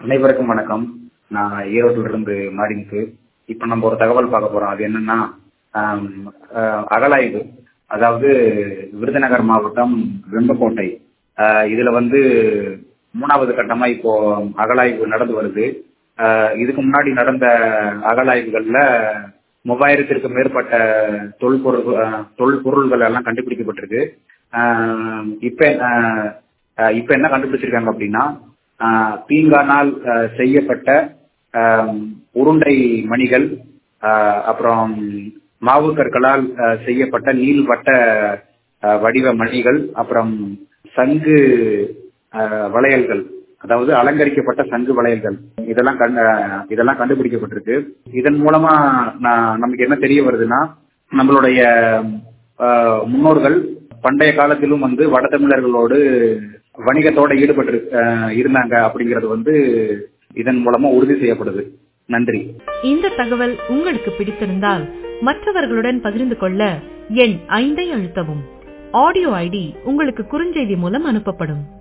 அனைவருக்கும் வணக்கம் நான் ஈரோட்டில இருந்து மாரிமுத்து இப்ப நம்ம ஒரு தகவல் பார்க்க போறோம் அது என்னன்னா ஆம், அஹ், அகழாய்வு அதாவது விருதுநகர் மாவட்டம் வெம்பக்கோட்டை அஹ், இதுல வந்து மூணாவது கட்டமா இப்போ அகழாய்வு நடந்து வருது அஹ், இதுக்கு முன்னாடி நடந்த அகழாய்வுகள்ல மூவாயிரத்திற்கு மேற்பட்ட தொல்பொருள் அஹ், தொல்பொருள்கள் எல்லாம் கண்டுபிடிக்கப்பட்டிருக்கு அஹ், இப்ப அஹ், அஹ், இப்ப என்ன கண்டுபிடிச்சிருக்காங்க அப்படின்னா ஆஹ் பீங்கானால் ஆஹ் செய்யப்பட்ட ஆஹ் உருண்டை மணிகள் ஆஹ் அப்புறம் மாவு கற்களால் ஆஹ் செய்யப்பட்ட நீள்வட்ட ஆஹ் வடிவ மணிகள் அப்புறம் சங்கு ஆஹ் வளையல்கள் அதாவது அலங்கரிக்கப்பட்ட சங்கு வளையல்கள் இதெல்லாம் கண் ஆஹ் இதெல்லாம் கண்டுபிடிக்கப்பட்டிருக்கு இதன் மூலமா நான் நமக்கு என்ன தெரிய வருதுன்னா நம்மளுடைய ஆஹ் முன்னோர்கள் பண்டைய காலத்திலும் வந்து வட தமிழர்களோடு வணிகத்தோட ஈடுபட்டு ஆஹ் இருந்தாங்க அப்படிங்கிறது வந்து இதன் மூலமா உறுதி செய்யப்படுது நன்றி இந்த தகவல் உங்களுக்கு பிடித்திருந்தால் மற்றவர்களுடன் பகிர்ந்து கொள்ள எண் ஐந்தை அழுத்தவும் ஆடியோ ஐடி உங்களுக்கு குறுஞ்செய்தி மூலம் அனுப்பப்படும்